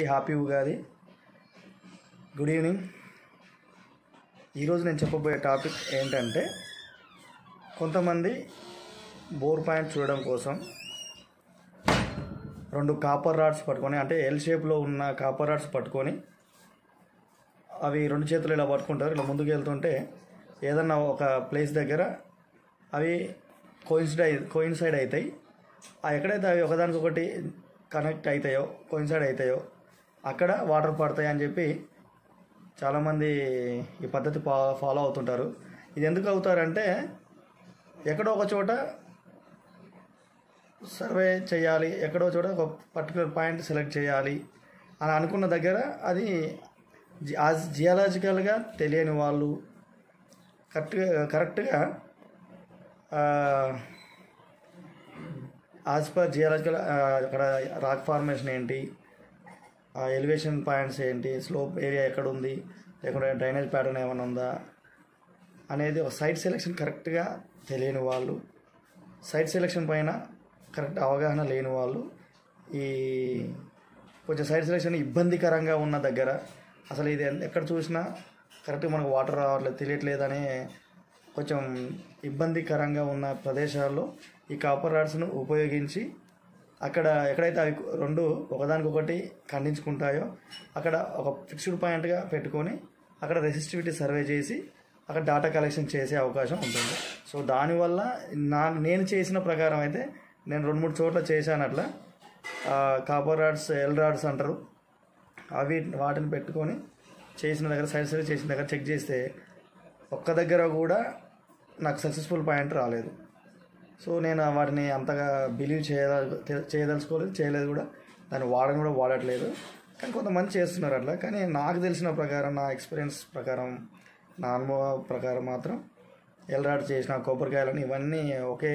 happy Ugadi good evening ఈరోజు నేను చెప్పబోయే టాపిక్ ఏంటంటే కొంతమంది బోర్ పాయింట్ చూడడం కోసం రెండు కాపర్ రాడ్స్ పట్టుకొని అంటే ఎల్ షేప్లో ఉన్న కాపర్ రాడ్స్ పట్టుకొని అవి రెండు చేతులు ఇలా పట్టుకుంటారు ఇలా ముందుకు వెళ్తుంటే ఏదన్నా ఒక ప్లేస్ దగ్గర అవి కోయిన్సైడ్ కోయిన్సైడ్ అవుతాయి ఆ ఎక్కడైతే అవి ఒకదానికొకటి కనెక్ట్ అవుతాయో కోయిన్సైడ్ అవుతాయో అక్కడ వాటర్ పడతాయి అని చెప్పి చాలామంది ఈ పద్ధతి ఫా ఫాలో అవుతుంటారు ఇది ఎందుకు అవుతారంటే ఎక్కడో ఒక చోట సర్వే చేయాలి ఎక్కడో చోట ఒక పర్టికులర్ పాయింట్ సెలెక్ట్ చేయాలి అని అనుకున్న దగ్గర అది జియాలజికల్గా తెలియని వాళ్ళు కరెక్ట్గా కరెక్ట్గా యాజ్ పర్ జియాలజికల్ అక్కడ రాక్ ఫార్మేషన్ ఏంటి ఆ ఎలివేషన్ పాయింట్స్ ఏంటి స్లోప్ ఏరియా ఎక్కడ ఉంది లేకుంటే డ్రైనేజ్ ప్యాటర్న్ ఏమైనా ఉందా అనేది ఒక సైట్ సెలెక్షన్ కరెక్ట్గా తెలియని వాళ్ళు సైట్ సెలెక్షన్ పైన కరెక్ట్ అవగాహన లేని వాళ్ళు ఈ కొంచెం సైట్ సెలెక్షన్ ఇబ్బందికరంగా ఉన్న దగ్గర అసలు ఇది ఎక్కడ చూసినా కరెక్ట్గా మనకు వాటర్ రావట్లేదు తెలియట్లేదనే కొంచెం ఇబ్బందికరంగా ఉన్న ప్రదేశాల్లో ఈ కాపర్ రాడ్స్ను ఉపయోగించి అక్కడ ఎక్కడైతే అవి రెండు ఒకదానికొకటి ఖండించుకుంటాయో అక్కడ ఒక ఫిక్స్డ్ పాయింట్గా పెట్టుకొని అక్కడ రెసిస్టివిటీ సర్వే చేసి అక్కడ డేటా కలెక్షన్ చేసే అవకాశం ఉంటుంది సో దానివల్ల నా నేను చేసిన ప్రకారం అయితే నేను రెండు మూడు చోట్ల చేశాను అట్లా కాపర్ రాడ్స్ ఎల్ రాడ్స్ అంటారు అవి వాటిని పెట్టుకొని చేసిన దగ్గర సైడ్ సైడ్ చేసిన దగ్గర చెక్ చేస్తే ఒక్క దగ్గర కూడా నాకు సక్సెస్ఫుల్ పాయింట్ రాలేదు సో నేను వాటిని అంతగా బిలీవ్ చేయ చేయదలుచుకోలేదు చేయలేదు కూడా దాన్ని వాడని కూడా వాడట్లేదు కానీ కొంతమంది చేస్తున్నారు అట్లా కానీ నాకు తెలిసిన ప్రకారం నా ఎక్స్పీరియన్స్ ప్రకారం నా అనుభవ ప్రకారం మాత్రం ఎల్రాడ్ చేసిన కొబ్బరికాయలని ఇవన్నీ ఒకే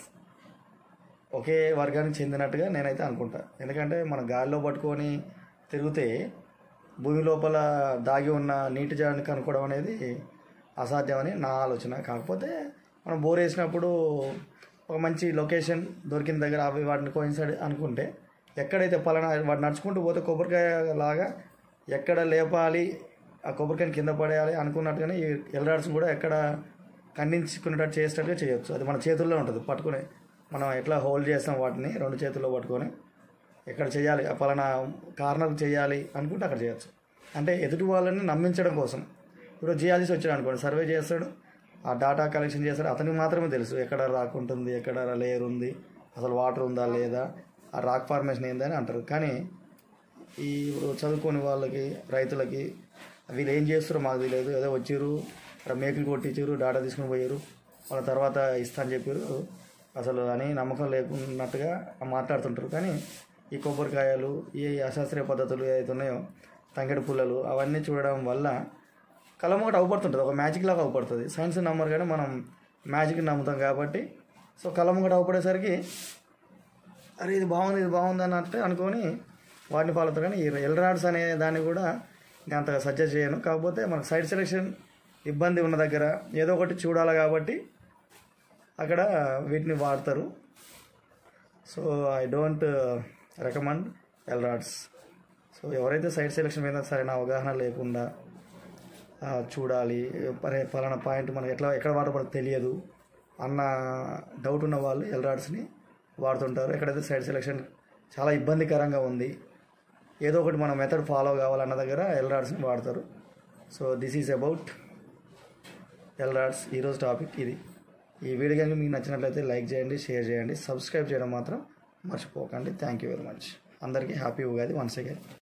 ఒకే వర్గానికి చెందినట్టుగా నేనైతే అనుకుంటా ఎందుకంటే మన గాలిలో పట్టుకొని తిరిగితే భూమి లోపల దాగి ఉన్న నీటి జాడిని కనుక్కోవడం అనేది అసాధ్యమని నా ఆలోచన కాకపోతే మనం బోర్ వేసినప్పుడు ఒక మంచి లొకేషన్ దొరికిన దగ్గర అవి వాటిని కోయిన్సైడ్ అనుకుంటే ఎక్కడైతే పలానా వాటి నడుచుకుంటూ పోతే కొబ్బరికాయ లాగా ఎక్కడ లేపాలి ఆ కొబ్బరికాయని కింద పడేయాలి అనుకున్నట్టుగానే ఈ ఎల్రాడ్స్ కూడా ఎక్కడ ఖండించుకునేటట్టు చేసేటట్టుగా చేయొచ్చు అది మన చేతుల్లో ఉంటుంది పట్టుకునే మనం ఎట్లా హోల్డ్ చేస్తాం వాటిని రెండు చేతుల్లో పట్టుకొని ఎక్కడ చేయాలి ఆ పలానా కార్నర్ చేయాలి అనుకుంటే అక్కడ చేయొచ్చు అంటే ఎదుటి వాళ్ళని నమ్మించడం కోసం ఇప్పుడు జియాలజిస్ట్ వచ్చాడు అనుకోండి సర్వే చేస్తాడు ఆ డేటా కలెక్షన్ చేస్తాడు అతనికి మాత్రమే తెలుసు ఎక్కడ రాక్ ఉంటుంది ఎక్కడ లేయర్ ఉంది అసలు వాటర్ ఉందా లేదా ఆ రాక్ ఫార్మేషన్ ఏందని అంటారు కానీ ఈ ఇప్పుడు చదువుకోని వాళ్ళకి రైతులకి వీళ్ళు ఏం చేస్తారో మాకు తెలియదు ఏదో వచ్చారు అక్కడ మేకలు కొట్టించారు డాటా తీసుకుని పోయారు వాళ్ళ తర్వాత ఇస్తా అని చెప్పారు అసలు అని నమ్మకం లేకున్నట్టుగా మాట్లాడుతుంటారు కానీ ఈ కొబ్బరికాయలు ఈ అశాస్త్రీయ పద్ధతులు ఏదైతే ఉన్నాయో తంగెడు పుల్లలు అవన్నీ చూడడం వల్ల కలం ఒకటి అవపడుతుంటుంది ఒక మ్యాజిక్ లాగా అవపడుతుంది సైన్స్ నమ్మరు కానీ మనం మ్యాజిక్ నమ్ముతాం కాబట్టి సో కలం ఒకటి అవపడేసరికి అరే ఇది బాగుంది ఇది బాగుంది అన్నట్టు అనుకొని వాటిని ఫాలో అవుతారు కానీ ఈ ఎల్ రాడ్స్ అనే దాన్ని కూడా నేను అంతగా సజెస్ట్ చేయను కాకపోతే మనకు సైడ్ సెలెక్షన్ ఇబ్బంది ఉన్న దగ్గర ఏదో ఒకటి చూడాలి కాబట్టి అక్కడ వీటిని వాడతారు so I don't recommend L rods so ఎవరైతే సైడ్ సెలెక్షన్ మీద సరైన అవగాహన లేకుండా చూడాలి పరే పలానా పాయింట్ మనకి ఎట్లా ఎక్కడ వాడబడదు తెలియదు అన్న డౌట్ ఉన్న వాళ్ళు ఎల్ రాడ్స్ని వాడుతుంటారు ఎక్కడైతే సైడ్ సెలెక్షన్ చాలా ఇబ్బందికరంగా ఉంది ఏదో ఒకటి మన మెథడ్ ఫాలో కావాలన్న దగ్గర ఎల్ రాడ్స్ని వాడతారు so this is about L rods ఈరోజు టాపిక్ ఇది ఈ వీడియో కనుక మీకు నచ్చినట్లయితే లైక్ చేయండి షేర్ చేయండి సబ్స్క్రైబ్ చేయడం మాత్రం మర్చిపోకండి థ్యాంక్ యూ వెరీ మచ్ అందరికీ హ్యాపీ ఉగాది వన్స్ అగైన్